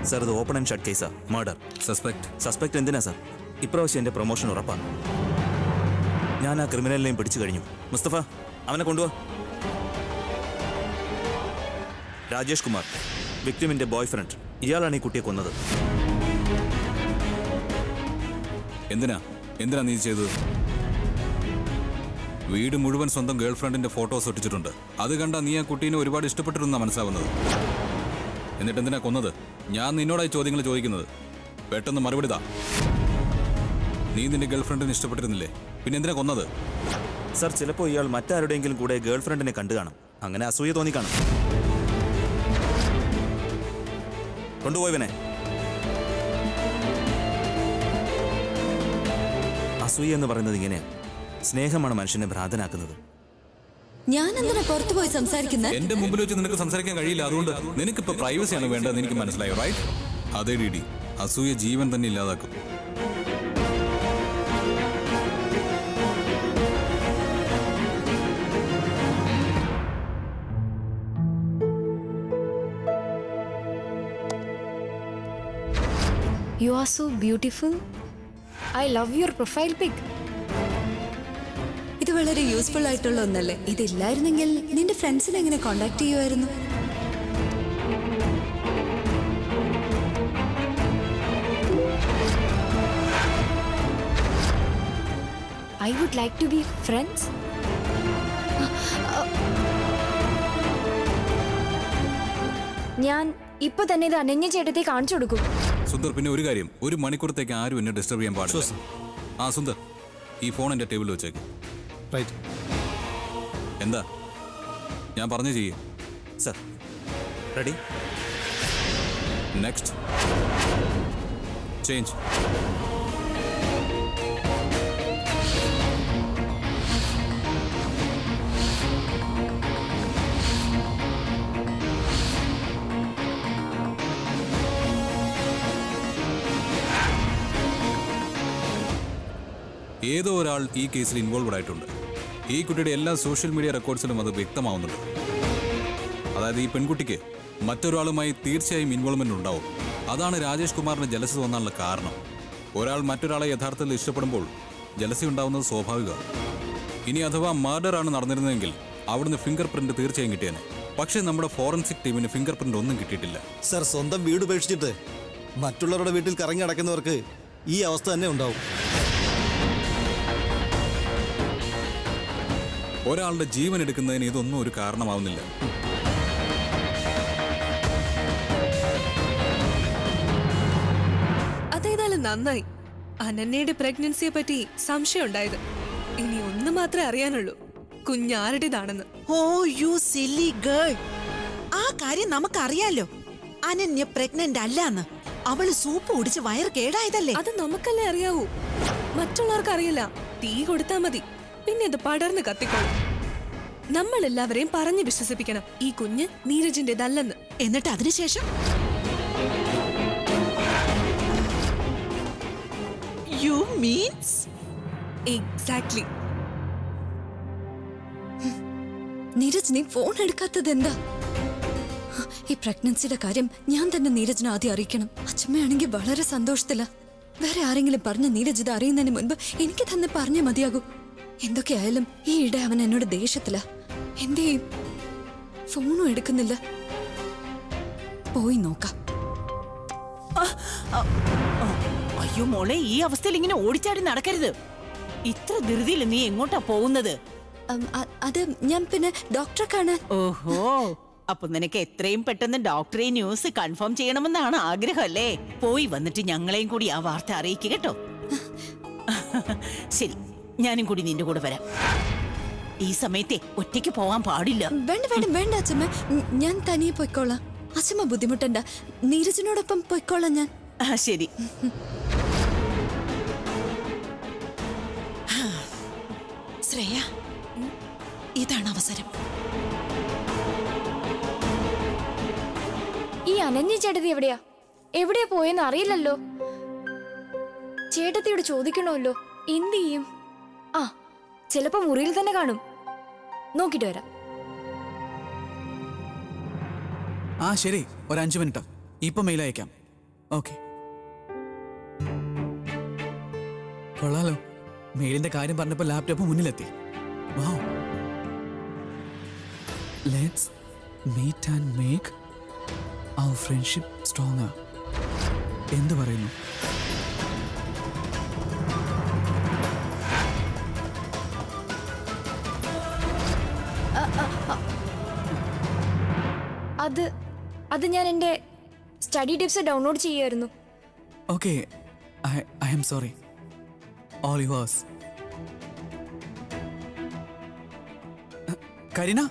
Sir ഇത് open and shut കേസാ murder suspect suspect എന്തിനാ സാർ ഇപ്രാവശ്യം എൻ്റെ പ്രൊമോഷൻ ഉറപ്പാണ് ഞാൻ ആ ക്രിമിനലിനെയും പിടിച്ചു കഴിഞ്ഞു മുസ്തഫ അവനെ കൊണ്ടുവാ രാജേഷ് കുമാർ വിക്ടിമിന്റെ ബോയ് ഫ്രണ്ട് ഇയാളാണ് ഈ കുട്ടിയെ കൊന്നത് എന്തിനാ എന്തിനാ നീ ഇത് ചെയ്തത് വീട് മുഴുവൻ സ്വന്തം ഗേൾ ഫ്രണ്ടിന്റെ ഫോട്ടോസ് ഒട്ടിച്ചിട്ടുണ്ട് അത് കണ്ട നീ ആ കുട്ടീനെ ഒരുപാട് ഇഷ്ടപ്പെട്ടിരുന്നാ മനസ്സിലാവുന്നത് എന്നിട്ട് എന്തിനാ കൊന്നത് ഞാൻ നിന്നോടായി ചോദ്യങ്ങൾ ചോദിക്കുന്നത് പെട്ടെന്ന് മറുപടി താ നീ നിന്റെ ഗേൾ ഫ്രണ്ടിനെ ഇഷ്ടപ്പെട്ടിരുന്നില്ലേ പിന്നെ എന്തിനാ കൊന്നത് സാർ ചിലപ്പോൾ ഇയാൾ മറ്റാരുടെയെങ്കിലും കൂടെ ഗേൾ ഫ്രണ്ടിനെ കണ്ടു കാണും അങ്ങനെ അസൂയ തോന്നിക്കാണും കൊണ്ടുപോയവനെ അസൂയ എന്ന് പറയുന്നത് ഇങ്ങനെയാ സ്നേഹമാണ് മനുഷ്യനെ ഭ്രാന്തനാക്കുന്നത് ഞാൻ എന്തിനാ പുറത്തു പോയി സംസാരിക്കുന്നത് എന്റെ മുമ്പിൽ വെച്ച് നിനക്ക് സംസാരിക്കാൻ കഴിയില്ല അതുകൊണ്ട് നിനക്കിപ്പോ പ്രൈവസിയാണ് വേണ്ടതെന്ന് എനിക്ക് മനസ്സിലായോ റൈറ്റ് അതേ ഡി ഡി അസൂയ ജീവൻ തന്നെ ഇല്ലാതാക്കും You are so beautiful. I love your profile pic. ഇത് വളരെ യൂസ്ഫുൾ ആയിട്ടുള്ള ഒന്നല്ലേ ഇതില്ലായിരുന്നെങ്കിൽ നിന്റെ ഫ്രണ്ട്സിനെ എങ്ങനെ കോണ്ടാക്ട് ചെയ്യുമായിരുന്നു I would like to be friends. ഞാൻ ഇപ്പൊ തന്നെ ഇത് അനന്യ ചേട്ടത്തെ കാണിച്ചു കൊടുക്കും സുന്ദർ പിന്നെ ഒരു കാര്യം ഒരു മണിക്കൂറത്തേക്ക് ആരും എന്നെ ഡിസ്റ്റർബ് ചെയ്യാൻ പാടില്ല ആ സുന്ദർ ഈ ഫോൺ എന്റെ ടേബിളിൽ വെച്ചേക്ക് റൈറ്റ് എന്താ ഞാൻ പറഞ്ഞു ചെയ്യേ സാർ റെഡി നെക്സ്റ്റ് ചേഞ്ച് ഏതോ ഒരാൾ ഈ കേസിൽ ഇൻവോൾവഡ് ആയിട്ടുണ്ട് ഈ കുട്ടിയുടെ എല്ലാ സോഷ്യൽ മീഡിയ റെക്കോർഡ്സിലും അത് വ്യക്തമാവുന്നുണ്ട് അതായത് ഈ പെൺകുട്ടിക്ക് മറ്റൊരാളുമായി തീർച്ചയായും ഇൻവോൾവ്മെന്റ് ഉണ്ടാവും അതാണ് രാജേഷ് കുമാറിന് ജലസ തോന്നാനുള്ള കാരണം ഒരാൾ മറ്റൊരാളെ യഥാർത്ഥത്തിൽ ഇഷ്ടപ്പെടുമ്പോൾ ജലസി ഉണ്ടാവുന്നത് സ്വാഭാവികമാണ് ഇനി അഥവാ മർഡർ ആണ് നടന്നിരുന്നതെങ്കിൽ അവിടുന്ന് ഫിംഗർ പ്രിന്റ് തീർച്ചയായും കിട്ടിയേനെ പക്ഷേ നമ്മുടെ ഫോറൻസിക് ടീമിന് ഫിംഗർ പ്രിന്റ് ഒന്നും കിട്ടിയിട്ടില്ല സർ സ്വന്തം വീട് ഉപേക്ഷിച്ചിട്ട് മറ്റുള്ളവരുടെ വീട്ടിൽ കറങ്ങി നടക്കുന്നവർക്ക് ഈ അവസ്ഥ തന്നെ ഉണ്ടാവും ഒരാളുടെ ജീവൻ എടുക്കുന്നതിന് ഇതൊന്നും ഒരു കാരണമാവുന്നില്ല അതേതായാലും നന്നായി അനന്യയുടെ പ്രഗ്നൻസിയെ പറ്റി സംശയം ഉണ്ടായത് ഇനി ഒന്ന് മാത്രമേ അറിയാനുള്ളൂ കുഞ്ഞാരുടേതാണെന്ന് ഓ യു സില്ലി ഗേൾ ആ കാര്യം നമുക്കറിയാലോ അനന്യ പ്രഗ്നന്റ് അല്ലാന്ന് അവള് സൂപ്പ് കുടിച്ച് വയർ കേടായതല്ലേ അത് നമുക്കല്ലേ അറിയാവൂ മറ്റുള്ളവർക്ക് അറിയില്ല തീ കൊടുത്താ മതി പിന്നെ ഇത് പടർന്ന് കത്തിക്കോളും നമ്മൾ എല്ലാവരെയും പറഞ്ഞു വിശ്വസിപ്പിക്കണം ഈ കുഞ്ഞ് നീരജിന്റേതല്ലെന്ന് എന്നിട്ട് അതിനുശേഷം യു മീൻസ് എക്സാക്ട്ലി നീരജ് നീ ഫോൺ എടുക്കാത്തത് എന്താ ഈ പ്രഗ്നൻസിയുടെ കാര്യം ഞാൻ തന്നെ നീരജിനെ ആദ്യം അറിയിക്കണം അച്ഛമ്മയാണെങ്കിൽ വളരെ സന്തോഷത്തില വേറെ ആരെങ്കിലും പറഞ്ഞ നീരജ് ഇത് അറിയുന്നതിന് മുൻപ് എനിക്ക് തന്നെ പറഞ്ഞേ മതിയാകൂ എന്തൊക്കെയായാലും ഈ ഇടെ അവൻ എന്നോട് ദേഷ്യത്തില എന്തേ ഫോണും എടുക്കുന്നില്ല പോയി നോക്കാം അയ്യോ മോളെ ഈ അവസ്ഥയിൽ ഇങ്ങനെ ഓടിച്ചാടി നടക്കരുത് ഇത്ര ധൃതിയിൽ നീ എങ്ങോട്ടാ പോകുന്നത് ഉം, അ- അത് ഞാൻ പിന്നെ ഡോക്ടറെ കാണാൻ ഓഹോ അപ്പൊ നിനക്ക് എത്രയും പെട്ടെന്ന് ഡോക്ടറെ ന്യൂസ് കൺഫേം ചെയ്യണമെന്നാണ് ആഗ്രഹം അല്ലേ പോയി വന്നിട്ട് ഞങ്ങളെയും കൂടി ആ വാർത്ത അറിയിക്കുക കേട്ടോ ശരി ഞാനും കൂടി നിന്റെ കൂടെ വരാം ഈ സമയത്തെ ഒറ്റയ്ക്ക് പോവാൻ പാടില്ല വേണ്ട വേണ്ട വേണ്ട അച്ഛമ്മ ഉം, ഞാൻ തനിയെ പൊയ്ക്കോളാം അച്ഛമ്മ ബുദ്ധിമുട്ടണ്ട നീരജിനോടൊപ്പം പൊയ്ക്കോളാം ഞാൻ ആ ശരി ശ്രേയ ഇതാണ് അവസരം ഈ അനന്യ ചേട്ടത്തി എവിടെയാ എവിടെയാ പോയെന്ന് അറിയില്ലല്ലോ ചേട്ടത്തിയോട് ചോദിക്കണമല്ലോ എന്ത് ചെയ്യും ആ ചിലപ്പോ മുറിയിൽ തന്നെ കാണും നോക്കിട്ട് വരാം ആ ശരി ഒരു അഞ്ച് മിനിറ്റ് ഇപ്പൊ മെയിൽ അയക്കാം ഓക്കെ കൊള്ളാലോ മെയിലിന്റെ കാര്യം പറഞ്ഞപ്പോൾ ലാപ്ടോപ്പ് മുന്നിലെത്തി വാ let's meet and make our friendship strong എന്തു പറയുന്നു അത് അത് ഞാൻ എൻ്റെ സ്റ്റഡി ടിപ്സ് ഡൗൺലോഡ് ചെയ്യുമായിരുന്നു okay I I'm sorry all yours Kareena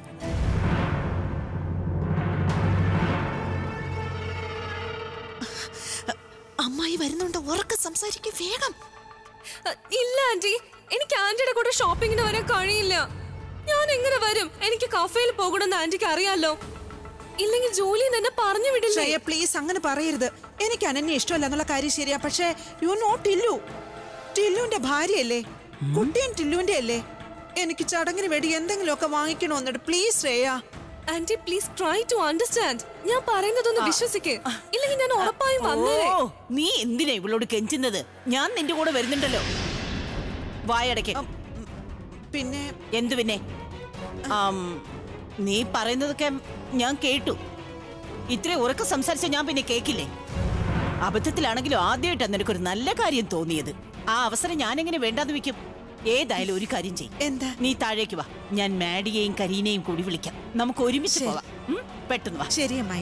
അമ്മായി വരുന്നുണ്ട് ഉറക്കെ സംസാരിക്കും വേഗം അ, ഇല്ല ആന്റി എനിക്ക് ആന്റിയുടെ കൂടെ ഷോപ്പിങ്ങിന് വരാൻ കഴിയില്ല ഞാൻ എങ്ങനെ വരും എനിക്ക് കഫേയിൽ പോകണമെന്ന് ആന്റിക്ക് അറിയാലോ ഇല്ലെങ്കിൽ ജോലി തന്നെ പറഞ്ഞു വിടില്ലേ ശ്രേയ പ്ലീസ് അങ്ങനെ പറയരുത് എനിക്ക് അനന്യ ഇഷ്ടമല്ല എന്നുള്ള കാര്യം ശരിയാ പക്ഷേ യു നോ ടില്ലു ടില്ലുവിന്റെ ഭാര്യയല്ലേ കുട്ടിയും ടില്ലുവിന്റെ അല്ലേ എനിക്ക് ചടങ്ങിന് വേണ്ടി എന്തെങ്കിലുമൊക്കെ വാങ്ങിക്കണമെന്നുണ്ട് please Shreya aunty please try to understand ഞാൻ പറയുന്നതൊന്ന് വിശ്വസിക്ക് ഇല്ലെങ്കിൽ ഞാൻ ഉറപ്പായും വന്നേരെ ഓ നീ എന്തിനാ ഇവളോട് കെഞ്ചുന്നത് ഞാൻ നിന്റെ കൂടെ വരുന്നുണ്ടല്ലോ വായടയ്ക്ക് പിന്നെ എന്തു പിന്നെ ആം, നീ പറയുന്നതൊക്കെ ഞാൻ കേട്ടു ഇത്ര ഉറക്കം സംസാരിച്ച ഞാൻ പിന്നെ കേക്കില്ലേ അബദ്ധത്തിലാണെങ്കിലും ആദ്യമായിട്ടാണ് നിനക്കൊരു നല്ല കാര്യം തോന്നിയത് ആ അവസരം ഞാൻ എങ്ങനെ വേണ്ടാന്ന് വെക്കും ഏതായാലും ഒരു കാര്യം ചെയ്യും എന്താ നീ താഴേക്ക് വാ ഞാൻ മാഡിയെയും കരീനയും കൂടി വിളിക്കാം നമുക്ക് ഒരുമിച്ച് പോവാം ഉം? പെട്ടെന്ന് വാ ശരി അമ്മായി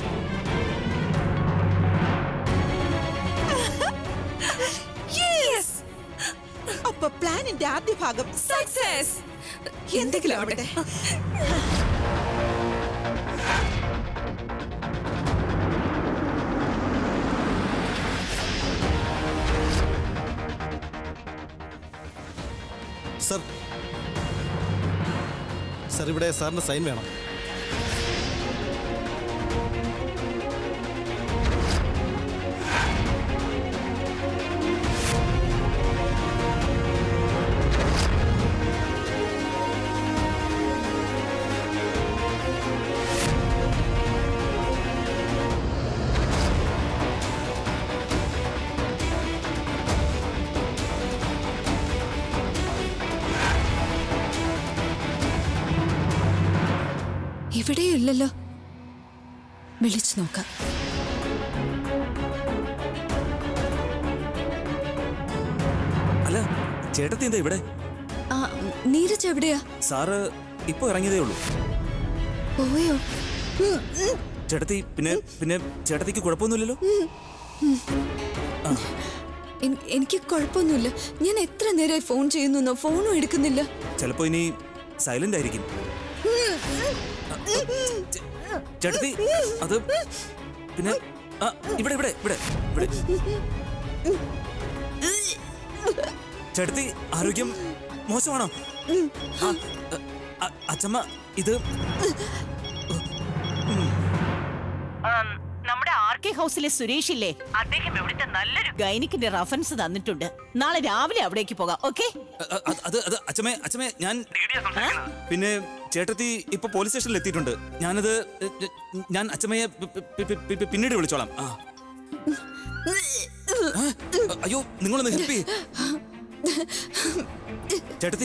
അപ്പൊ പ്ലാനിന്റെ ആദ്യ ഭാഗം സക്സസ് എന്തെങ്കിലും ആവട്ടെ സർ സർ ഇവിടെ സാറിന്റെ സൈൻ വേണം ഇവിടെയും ഇല്ലല്ലോ വിളിച്ചു നോക്കാം അല്ല ചേട്ടത്തി എന്താ ഇവിടെ ആ നീരജ് എവിടെയാ സാറ് ഇപ്പൊ ഇറങ്ങിയതേ ഉള്ളൂ പോയോ ചേട്ടത്തി പിന്നെ പിന്നെ ചേട്ടത്തിക്ക് കുഴപ്പമൊന്നുമില്ലല്ലോ എൻ- എനിക്ക് കുഴപ്പമൊന്നുമില്ല ഞാൻ എത്ര നേരമായി ഫോൺ ചെയ്യുന്നു ഫോണും എടുക്കുന്നില്ല ചിലപ്പോ ഇനി സൈലന്റ് ആയിരിക്കും ചേ- ചേട്ടത്തി അത് പിന്നെ ആ, ഇവിടെ ഇവിടെ ഇവിടെ ഇവിടെ ചേട്ടത്തി ആരോഗ്യം മോശമാണോ ആ, അ, അച്ചമ്മ ഇത് നമ്മുടെ ആർ കെ ഹൗസിലെ സുരേഷ് ഇല്ലേ അദ്ദേഹം ഇവിടുത്തെ നല്ലൊരു ഗൈനിക്കിന്റെ റഫറൻസ് തന്നിട്ടുണ്ട് നാളെ രാവിലെ അവിടേക്ക് പോകാം ഓക്കെ അ, അ, അത് അത് അച്ചമ്മേ അച്ചമ്മേ ഞാൻ പിന്നെ ചേട്ടത്തി ഇപ്പൊ പോലീസ് സ്റ്റേഷനിൽ എത്തിയിട്ടുണ്ട് ഞാനത് എ, എ, ഞാൻ അച്ചമ്മയെ പി- പി- പി- പി- പിന്നീട് വിളിച്ചോളാം ആ ആ, അയ്യോ നിങ്ങളൊന്ന് ഹെൽപ്പ് ചെയ്യ് ചേട്ടത്തി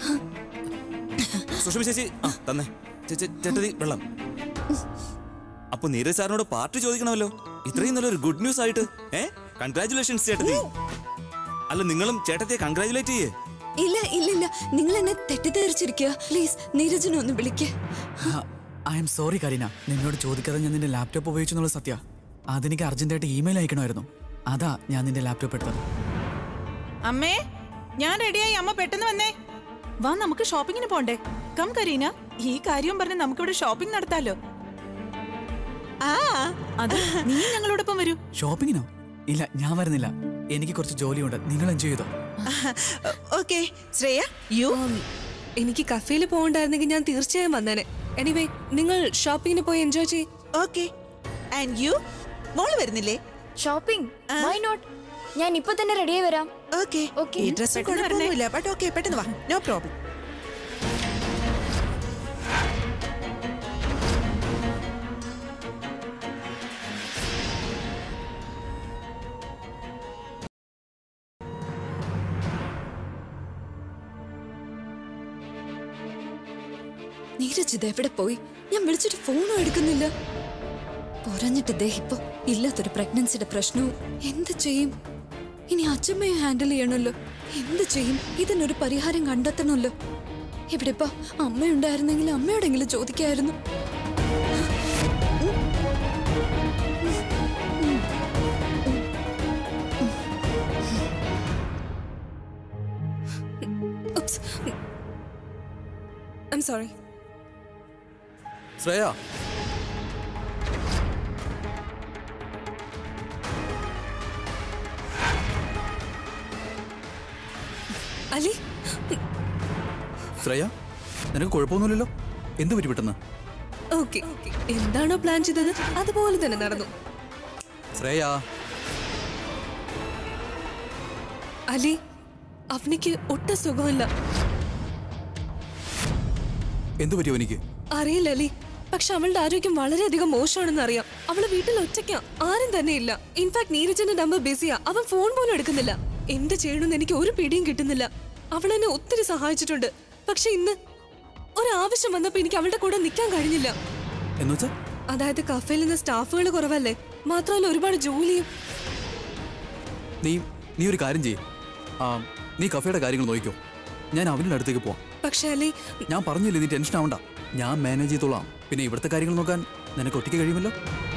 സുഷമ ചേച്ചി ആ തന്നെ ചേ- ചേ- ചേട്ടത്തി വെള്ളം അപ്പൊ നീരജ് സാറിനോട് പാർട്ടി ചോദിക്കണമല്ലോ ഇത്രയും നല്ലൊരു ഗുഡ് ന്യൂസ് ആയിട്ട് ഏ കൺഗ്രാചുലേഷൻസ് ചേട്ടത്തി അല്ല നിങ്ങളും ചേട്ടത്തിയെ കൺഗ്രാചുലേറ്റ് ചെയ്യേ ഇല്ല ഇല്ല ഇല്ല നിങ്ങൾ എന്നെ തെറ്റിദ്ധരിച്ചിരിക്കുക പ്ലീസ് നീരജിനെ ഒന്ന് വിളിക്കേ ഐ എം സോറി കരീന നിന്നോട് ചോദിക്കാതെ ഞാൻ നിന്റെ ലാപ്ടോപ്പ് ഉപയോഗിച്ചു എന്നുള്ള സത്യ അതെനിക്ക് അർജന്റായിട്ട് ഇമെയിൽ അയക്കണമായിരുന്നു അതാ ഞാൻ നിന്റെ ലാപ്ടോപ്പ് എടുത്തത് അമ്മേ ഞാൻ റെഡിയായി അമ്മ പെട്ടെന്ന് വന്നേ വാ നമുക്ക് ഷോപ്പിങ്ങിന് പോണ്ടേ കം കരീന ഈ കാര്യം പറഞ്ഞ് നമുക്കിവിടെ ഷോപ്പിംഗ് നടത്താലോ ആ അത് നീ ഞങ്ങളോടൊപ്പം വരൂ ഷോപ്പിങ്ങിനോ ഇല്ല ഞാൻ വരുന്നില്ല എനിക്ക് കുറച്ച് ജോലിയുണ്ട് നിങ്ങൾ എൻജോയ് ചെയ്തോ ഓക്കെ ശ്രേയ യു എനിക്ക് കഫേയിൽ പോകണ്ടായിരുന്നെങ്കിൽ ഞാൻ തീർച്ചയായും വന്നേനെ എനിവേ നിങ്ങൾ ഷോപ്പിങ്ങിന് പോയി എൻജോയ് ചെയ്യ് ഓക്കെ ആൻഡ് യു മോള് വരുന്നില്ലേ ഷോപ്പിംഗ് വൈ നോട്ട് ഞാൻ ഇപ്പൊ തന്നെ റെഡിയായി വരാം ഓക്കെ Okay. ഈ ഡ്രസ് കുഴപ്പമൊന്നുമില്ല ബട്ട് ഓക്കെ പെട്ടെന്ന് വാ നോ പ്രോബ്ലം നീരജ് ഇത് എവിടെ പോയി ഞാൻ വിളിച്ചിട്ട് ഫോണും എടുക്കുന്നില്ല പൊറഞ്ഞിട്ട് ദേ ഇപ്പൊ ഇല്ലാത്തൊരു പ്രഗ്നൻസിയുടെ പ്രശ്നവും എന്ത് ചെയ്യും ഇനി അച്ഛമ്മയെ ഹാൻഡിൽ ചെയ്യണമല്ലോ എന്ത് ചെയ്യും ഇതിനൊരു പരിഹാരം കണ്ടെത്തണമല്ലോ ഇവിടെ ഇപ്പൊ അമ്മയുണ്ടായിരുന്നെങ്കിൽ അമ്മയോടെങ്കിലും ചോദിക്കായിരുന്നു ഐം സോറി ശ്രേയ അലി ശ്രേയ നിനക്ക് കുഴപ്പമൊന്നുമില്ലല്ലോ എന്ത് പറ്റി പെട്ടെന്ന് ഓക്കെ എന്താണോ പ്ലാൻ ചെയ്തത് അതുപോലെ തന്നെ നടന്നു ശ്രേയ അലി അവനിക്ക് ഒട്ടും സുഖമില്ല എന്തു പറ്റിയോ എനിക്ക് അറിയില്ല അലി പക്ഷെ അവളുടെ ആരോഗ്യം വളരെയധികം മോശമാണെന്ന് അറിയാം അവള് വീട്ടിൽ ഒറ്റയ്ക്കാ ആരും തന്നെ ഇല്ല ഇൻഫാക്ട് നീരജന്റെ നമ്പർ ബിസിയാ അവൻ ഫോൺ പോലും എടുക്കുന്നില്ല എന്ത് ചെയ്യണമെന്ന് എനിക്ക് ഒരു പിടിയും കിട്ടുന്നില്ല അവൾ എന്നെ ഒത്തിരി സഹായിച്ചിട്ടുണ്ട് പക്ഷെ ഇന്ന് ഒരാവശ്യം വന്നപ്പോ എനിക്ക് അവളുടെ കൂടെ നിൽക്കാൻ കഴിഞ്ഞില്ല എന്നുവെച്ചാ അതായത് കഫേയിൽ നിന്ന് സ്റ്റാഫുകൾ കുറവല്ലേ മാത്രമല്ല ഒരുപാട് ജോലിയും നീ നീ ഒരു കാര്യം ചെയ്യ് ആ നീ കഫേയുടെ കാര്യങ്ങൾ നോക്കിക്കോ ഞാൻ അവൻ്റെ അടുത്തേക്ക് പോവാം പക്ഷെ അലി ഞാൻ പറഞ്ഞില്ലേ നീ ടെൻഷൻ ആവണ്ട ഞാൻ മാനേജ് ചെയ്തോളാം പിന്നെ ഇവിടുത്തെ കാര്യങ്ങൾ നോക്കാൻ നിനക്ക് ഒറ്റയ്ക്ക് കഴിയുമല്ലോ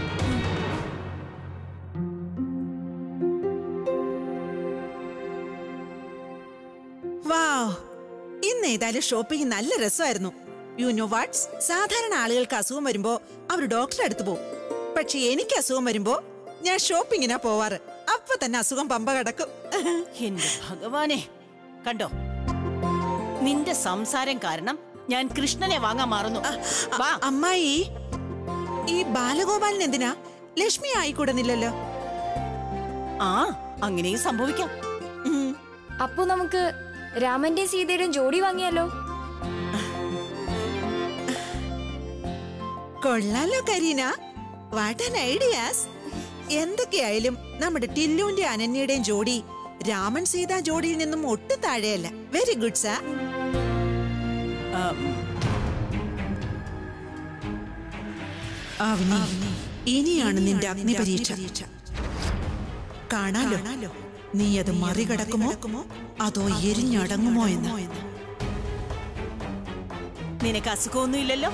വാവ് ഇന്ന് ഏതായാലും ഷോപ്പിംഗ് നല്ല രസമായിരുന്നു യു നോ വാട്ട്സ് സാധാരണ ആളുകൾക്ക് അസുഖം വരുമ്പോ അവർ ഡോക്ടറെ അടുത്ത് പോകും പക്ഷെ എനിക്ക് അസുഖം വരുമ്പോ ഞാൻ ഷോപ്പിങ്ങിനാ പോവാറ് അപ്പൊ തന്നെ അസുഖം പമ്പ കിടക്കും എന്റെ ഭഗവാനെ കണ്ടോ നിന്റെ സംസാരം കാരണം ഞാൻ കൃഷ്ണനെ വാങ്ങാൻ മാറുന്നു വാ അമ്മായി ഈ ബാലഗോപാലൻ എന്തിനാ ലക്ഷ്മി ആയിക്കൂടുന്നില്ലല്ലോ ആ അങ്ങനെയും സംഭവിക്കാം അപ്പൊ നമുക്ക് രാമന്റെ സീതയുടെയും ജോഡി വാങ്ങിയാലോ കൊള്ളാലോ കരീന വാട്ട് ആൻ ഐഡിയാസ് എന്തൊക്കെയായാലും നമ്മുടെ ടില്ലുവിന്റെ അനന്യയുടെയും ജോഡി രാമൻ സീത ജോഡിയിൽ നിന്നും ഒട്ടും താഴെയല്ല വെരി ഗുഡ് സാർ അവനി ഇനിയാണ് നിന്റെ അഗ്നിപരീക്ഷ കാണാലോ നീ അത് മറികടക്കുമോ അതോ എരിഞ്ഞടങ്ങുമോ എന്ന് നിനക്ക് അസുഖമൊന്നുമില്ലല്ലോ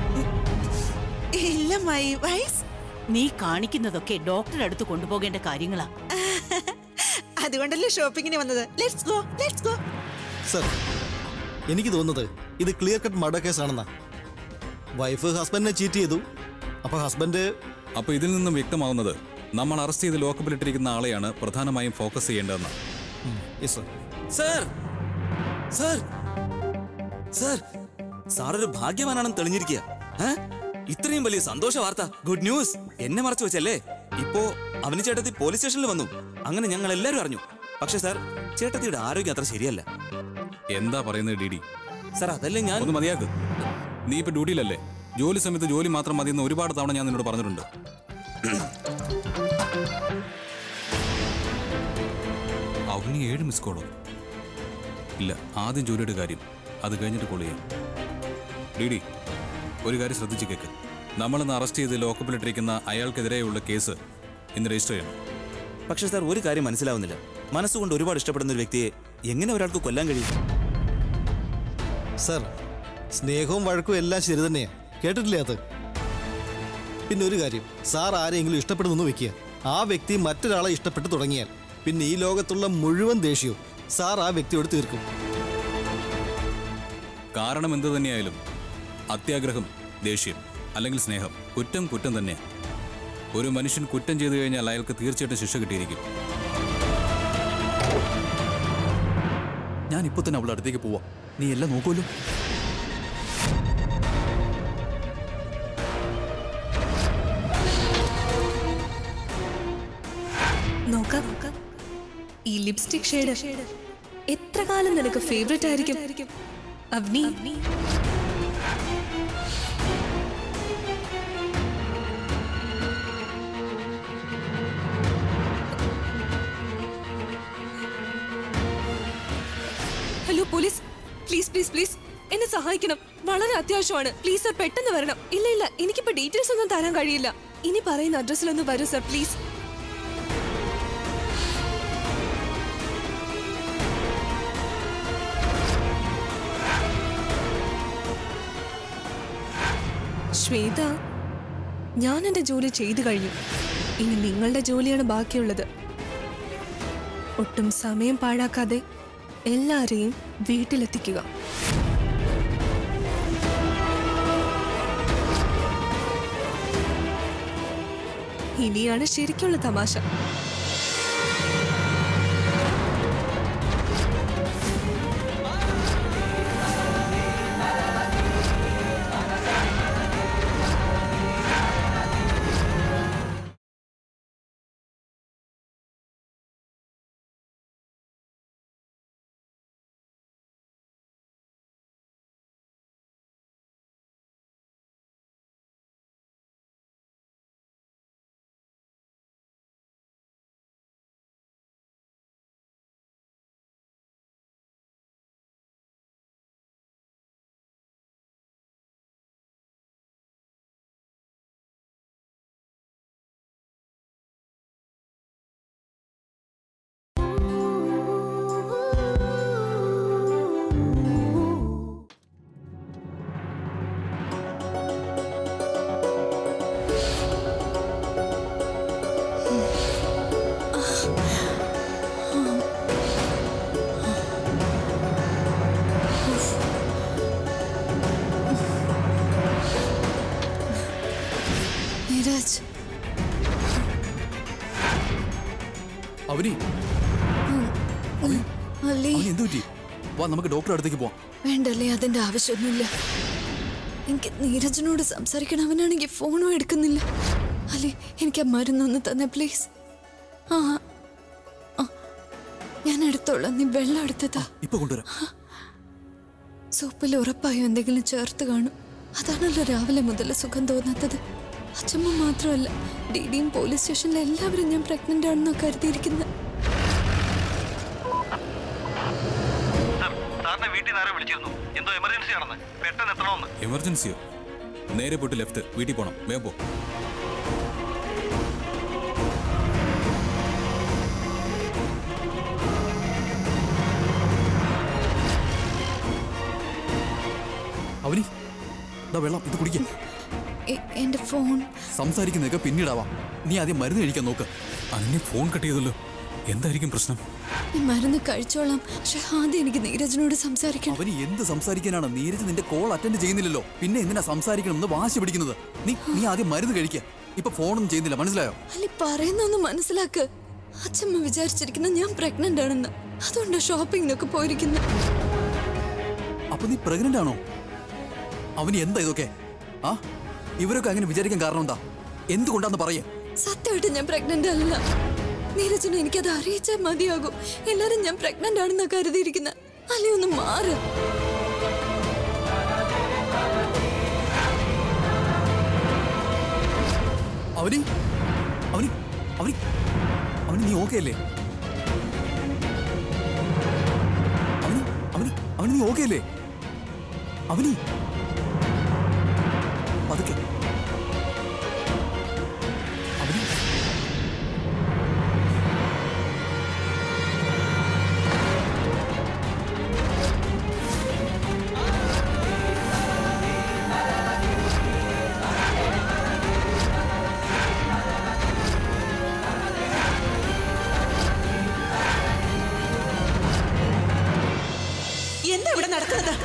ഇല്ല മൈ വൈസ് നീ കാണിക്കുന്നതൊക്കെ ഡോക്ടറെ അടുത്ത് കൊണ്ടുപോകേണ്ട കാര്യങ്ങളാ അതുകൊണ്ടല്ലേ ഷോപ്പിങ്ങിന് വന്നത് let's go let's go sir എനിക്ക് തോന്നുന്നത് ഇത് ക്ലിയർ കട്ട് മർഡർ കേസാണെന്നാ വൈഫ് ഹസ്ബൻഡിനെ ചീറ്റ് ചെയ്തു അപ്പൊ ഹസ്ബൻഡ് അപ്പൊ ഇതിൽ നിന്നും വ്യക്തമാവുന്നത് നമ്മൾ അറസ്റ്റ് ചെയ്ത് ലോക്കപ്പിലിട്ടിരിക്കുന്ന ആളെയാണ് പ്രധാനമായും ഫോക്കസ് ചെയ്യേണ്ടതെന്ന് yes sir sir sir sir sir ഒരു ഭാഗ്യവാനാണെന്ന് തെളിഞ്ഞിരിക്കുക ഏ? ഇത്രയും വലിയ സന്തോഷ വാർത്ത ഗുഡ് ന്യൂസ് എന്നെ മറച്ചു വെച്ചല്ലേ ഇപ്പോ അവന് ചേട്ടത്തി പോലീസ് സ്റ്റേഷനിൽ വന്നു അങ്ങനെ ഞങ്ങൾ എല്ലാവരും അറിഞ്ഞു പക്ഷെ സാർ ചേട്ടത്തിയുടെ ആരോഗ്യം അത്ര ശരിയല്ല എന്താ പറയുന്നത് ഡി ഡി സാർ അതല്ലേ ഞാൻ ഒന്ന് മതിയാക്ക് നീ ഇപ്പൊ ഡ്യൂട്ടിയിലല്ലേ ജോലി സമയത്ത് ജോലി മാത്രം മതിയെന്ന് ഒരുപാട് തവണ ഞാൻ നിന്നോട് പറഞ്ഞിട്ടുണ്ട് അവന് ഏഴ് മിസ് കോളോ ഇല്ല ആദ്യം ജോലിയുടെ കാര്യം അത് കഴിഞ്ഞിട്ട് കോൾ ചെയ്യാം ഡി ഡി ഒരു കാര്യം ശ്രദ്ധിച്ച് കേക്ക് നമ്മളിന്ന് അറസ്റ്റ് ചെയ്ത് ലോക്കപ്പിലിട്ടിരിക്കുന്ന അയാൾക്കെതിരെയുള്ള കേസ് ഇന്ന് രജിസ്റ്റർ ചെയ്യണം പക്ഷെ സാർ ഒരു കാര്യം മനസ്സിലാവുന്നില്ല മനസ്സുകൊണ്ട് ഒരുപാട് ഇഷ്ടപ്പെടുന്ന ഒരു വ്യക്തിയെ എങ്ങനെ ഒരാൾക്ക് കൊല്ലാൻ കഴിയും സർ സ്നേഹവും വഴക്കും എല്ലാം ശരി തന്നെയാ കേട്ടിട്ടില്ലേ അത് പിന്നെ ഒരു കാര്യം സാർ ആരെങ്കിലും ഇഷ്ടപ്പെടുന്നു വെക്കുക ആ വ്യക്തി മറ്റൊരാളെ ഇഷ്ടപ്പെട്ടു തുടങ്ങിയാൽ പിന്നെ ഈ ലോകത്തുള്ള മുഴുവൻ ദേഷ്യവും സാർ ആ വ്യക്തിയോട് തീർക്കും കാരണം എന്ത് തന്നെയായാലും അത്യാഗ്രഹം ദേഷ്യം അല്ലെങ്കിൽ സ്നേഹം കുറ്റം കുറ്റം തന്നെയാണ് ഒരു മനുഷ്യൻ കുറ്റം ചെയ്തു കഴിഞ്ഞാൽ അയാൾക്ക് തീർച്ചയായിട്ടും ശിക്ഷ കിട്ടിയിരിക്കും ഞാൻ ഇപ്പൊ തന്നെ അവളുടെ അടുത്തേക്ക് പോവാ നീ എല്ലാം നോക്കുമല്ലോ നോക്കാം ഈ ലിപ്സ്റ്റിക് ഷെയ്ഡ് എത്ര കാലം നിനക്ക് ഫേവറേറ്റ് ആയിരിക്കും Avani hello police please please please എന്നെ സഹായിക്കണം വളരെ അത്യാവശ്യമാണ് പ്ലീസ് സർ പെട്ടെന്ന് വരണം ഇല്ല ഇല്ല എനിക്കിപ്പോ ഡീറ്റെയിൽസ് ഒന്നും തരാൻ കഴിയില്ല ഇനി പറയുന്ന അഡ്രസ്സിലൊന്ന് വരൂ സർ പ്ലീസ് ശ്വേത ഞാൻ എന്റെ ജോലി ചെയ്തു കഴിഞ്ഞു ഇനി നിങ്ങളുടെ ജോലിയാണ് ബാക്കിയുള്ളത് ഒട്ടും സമയം പാഴാക്കാതെ എല്ലാരെയും വീട്ടിലെത്തിക്കുക ഇനിയാണ് ശരിക്കുള്ള തമാശ നീരജ് അവനി അല്ലേ അവന് എന്ത് പറ്റി വാ നമുക്ക് ഡോക്ടറെ അടുത്തേക്ക് പോവാം വേണ്ടല്ലേ അതിന്റെ ആവശ്യമൊന്നുമില്ല എനിക്ക് നീരജിനോട് സംസാരിക്കണം അവനാണെങ്കിൽ ഫോണും എടുക്കുന്നില്ല അല്ലേ എനിക്ക് ആ മരുന്നൊന്ന് തന്നെ പ്ലീസ് ആ ആ, ഞാൻ എടുത്തോളാം നീ വെള്ളം എടുത്തതാ ഇപ്പൊ കൊണ്ടുവരാം സൂപ്പിൽ ഉറപ്പായും എന്തെങ്കിലും ചേർത്ത് കാണും അതാണല്ലോ രാവിലെ മുതൽ സുഖം തോന്നാത്തത് അച്ഛമ്മ മാത്രമല്ല ഡിഡിയും പോലീസ് സ്റ്റേഷനിലെ എല്ലാവരും ഞാൻ പ്രഗ്നന്റ് ആണെന്നാ കരുതിയിരിക്കുന്നത് സാറിനെ വീട്ടിൽ നിന്ന് ആരോ വിളിച്ചിരുന്നു എന്തോ എമർജൻസി ആണെന്ന് പെട്ടെന്ന് എത്തണമെന്ന് എമർജൻസിയോ നേരെ പോയിട്ട് ലെഫ്റ്റ് വീട്ടിൽ പോണം വേഗം പോ അവനി ദാ വെള്ളം ഇത് കുടിക്കാം എ- എന്റെ ഫോൺ സംസാരിക്കുന്നതൊക്കെ പിന്നീടാവാം നീ ആദ്യം മരുന്ന് കഴിക്കാൻ നോക്ക് അനന്യ ഫോൺ കട്ട് ചെയ്തല്ലോ എന്തായിരിക്കും പ്രശ്നം ഈ മരുന്ന് കഴിച്ചോളാം പക്ഷെ ആദ്യം എനിക്ക് നീരജിനോട് സംസാരിക്കണം അവന് എന്ത് സംസാരിക്കാനാണ് നീരജ് നിന്റെ കോൾ അറ്റൻഡ് ചെയ്യുന്നില്ലല്ലോ പിന്നെ എന്തിനാ സംസാരിക്കണം എന്ന് വാശി പിടിക്കുന്നത് നീ നീ ആദ്യം മരുന്ന് കഴിക്കുക ഇപ്പൊ ഫോണൊന്നും ചെയ്യുന്നില്ല മനസ്സിലായോ അല്ലി പറയുന്നൊന്ന് മനസ്സിലാക്ക് അച്ഛമ്മ വിചാരിച്ചിരിക്കുന്ന ഞാൻ പ്രഗ്നന്റ് ആണെന്ന് അതുകൊണ്ട് ഷോപ്പിങ്ങിനൊക്കെ പോയിരിക്കുന്നത് അപ്പൊ നീ പ്രഗ്നന്റ് ആണോ അവന് എന്താ ഇതൊക്കെ ആ ഇവരൊക്കെ അങ്ങനെ വിചാരിക്കാൻ കാരണം എന്താ എന്തുകൊണ്ടാന്ന് പറയേ സത്യമായിട്ട് ഞാൻ പ്രഗ്നന്റ് അല്ല നീരജിനെ എനിക്കത് അറിയിച്ചാൽ മതിയാകും എല്ലാരും ഞാൻ പ്രഗ്നന്റ് ആണെന്നാ കരുതിയിരിക്കുന്നത് അല്ലെ ഒന്ന് മാറ് അവനി അവനി അവനി അവനി നീ ഓക്കെ അല്ലേ അവനി അവനി അവനി നീ ഓക്കെ അല്ലേ അവനി പതുക്കെ അവനി എന്താ ഇവിടെ നടക്കുന്നത്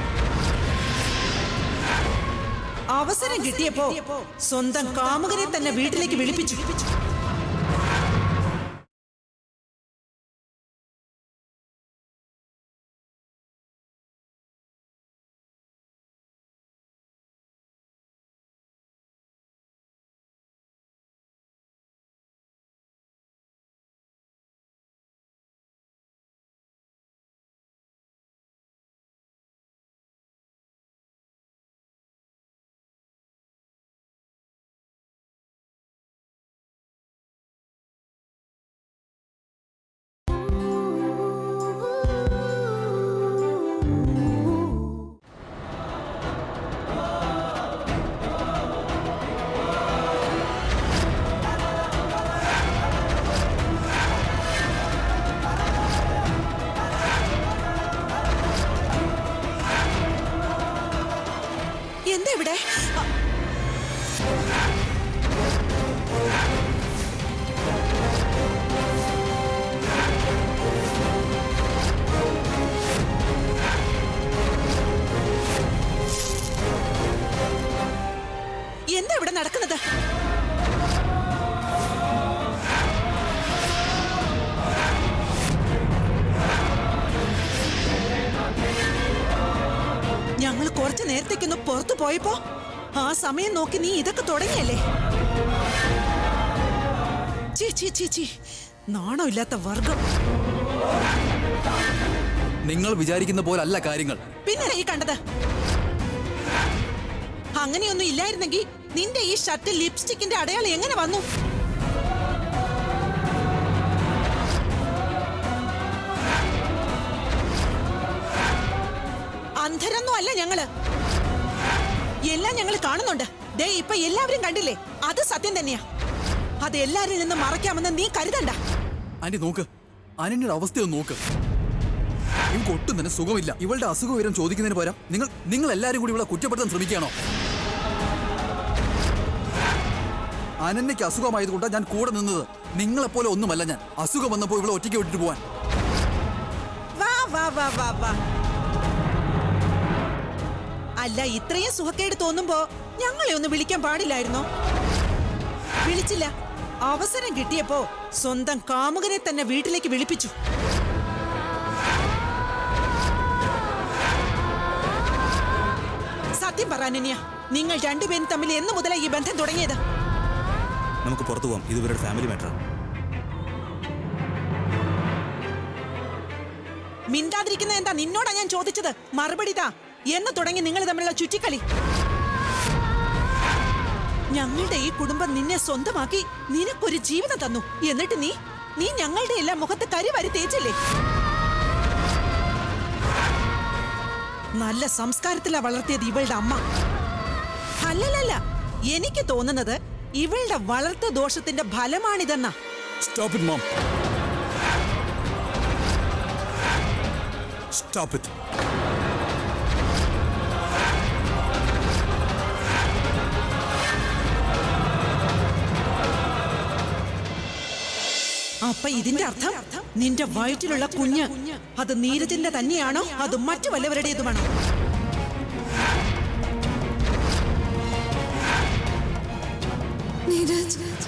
അവസരം കിട്ടിയപ്പോ സ്വന്തം കാമുകനെ തന്നെ വീട്ടിലേക്ക് വിളിപ്പിച്ചു ഇവിടെ നടക്കുന്നത് ഞങ്ങൾ കുറച്ചു നേരത്തേക്കൊന്ന് പുറത്തു പോയപ്പോ ആ സമയം നോക്കി നീ ഇതൊക്കെ തുടങ്ങിയല്ലേ ചീ ചീ ചീ ചീ നാണമില്ലാത്ത വർഗം നിങ്ങൾ വിചാരിക്കുന്ന പോലല്ല കാര്യങ്ങൾ പിന്നെ ഈ കണ്ടത് അങ്ങനെയൊന്നും ഇല്ലായിരുന്നെങ്കിൽ നിന്റെ ഈ ഷർട്ട് ലിപ്സ്റ്റിക്കിന്റെ അടയാളം എങ്ങനെ വന്നു അന്ധരൊന്നും അല്ല ഞങ്ങള് എല്ലാം ഞങ്ങൾ കാണുന്നുണ്ട് ദേ ഇപ്പൊ എല്ലാവരും കണ്ടില്ലേ അത് സത്യം തന്നെയാ അത് എല്ലാരിൽ നിന്ന് മറയ്ക്കാമെന്ന് നീ കരുതണ്ട ആന്റി നോക്ക് അനന്യയുടെ അവസ്ഥയൊന്ന് നോക്ക് ഇവൾക്ക് ഒട്ടും തന്നെ സുഖമില്ല ഇവളുടെ അസുഖ വിവരം ചോദിക്കുന്നതിന് പകരം നിങ്ങൾ നിങ്ങൾ എല്ലാരും കൂടി ഇവളെ കുറ്റപ്പെടുത്താൻ ശ്രമിക്കുകയാണോ അനന്യയ്ക്ക് അസുഖമായതുകൊണ്ടാണ് ഞാൻ കൂടെ നിന്നത് നിങ്ങളെപ്പോലെ ഒന്നുമല്ല ഞാൻ അസുഖം വന്നപ്പോൾ ഇവളെ ഒറ്റയ്ക്ക് വിട്ടിട്ട് പോവാൻ വാ വാ വാ വാ വാ അല്ല ഇത്രയും സുഖക്കേട് തോന്നുമ്പോ ഞങ്ങളെ ഒന്ന് വിളിക്കാൻ പാടില്ലായിരുന്നോ വിളിച്ചില്ല അവസരം കിട്ടിയപ്പോ സ്വന്തം കാമുകനെ തന്നെ വീട്ടിലേക്ക് വിളിപ്പിച്ചു സത്യം പറ അനന്യ നിങ്ങൾ രണ്ടുപേരും തമ്മിൽ എന്ന് മുതലാ ഈ ബന്ധം തുടങ്ങിയത് നമുക്ക് പുറത്തു പോവാം ഇത് ഇവരുടെ ഫാമിലി മാറ്റർ മിണ്ടാതിരിക്കുന്ന എന്താ നിന്നോടാ ഞാൻ ചോദിച്ചത് മറുപടി താ എന്ന് തുടങ്ങി നിങ്ങൾ തമ്മിലുള്ള ചുറ്റിക്കളി ഞങ്ങളുടെ ഈ കുടുംബം നിന്നെ സ്വന്തമാക്കി നിനക്കൊരു ജീവിതം തന്നു എന്നിട്ട് നീ നീ ഞങ്ങളുടെ എല്ലാം മുഖത്ത് കരി വരി തേച്ചില്ലേ നല്ല സംസ്കാരത്തിലാ വളർത്തിയത് ഇവളുടെ അമ്മ അല്ലല്ലല്ല എനിക്ക് തോന്നുന്നത് ഇവളുടെ വളർത്തു ദോഷത്തിന്റെ ഫലമാണിതെന്നാ stop it mom stop it അപ്പൊ ഇതിന്റെ അർത്ഥം നിന്റെ വയറ്റിലുള്ള കുഞ്ഞ് അത് നീരജിന്റെ തന്നെയാണോ അത് മറ്റു വല്ലവരുടേതുമാണോ നീരജ്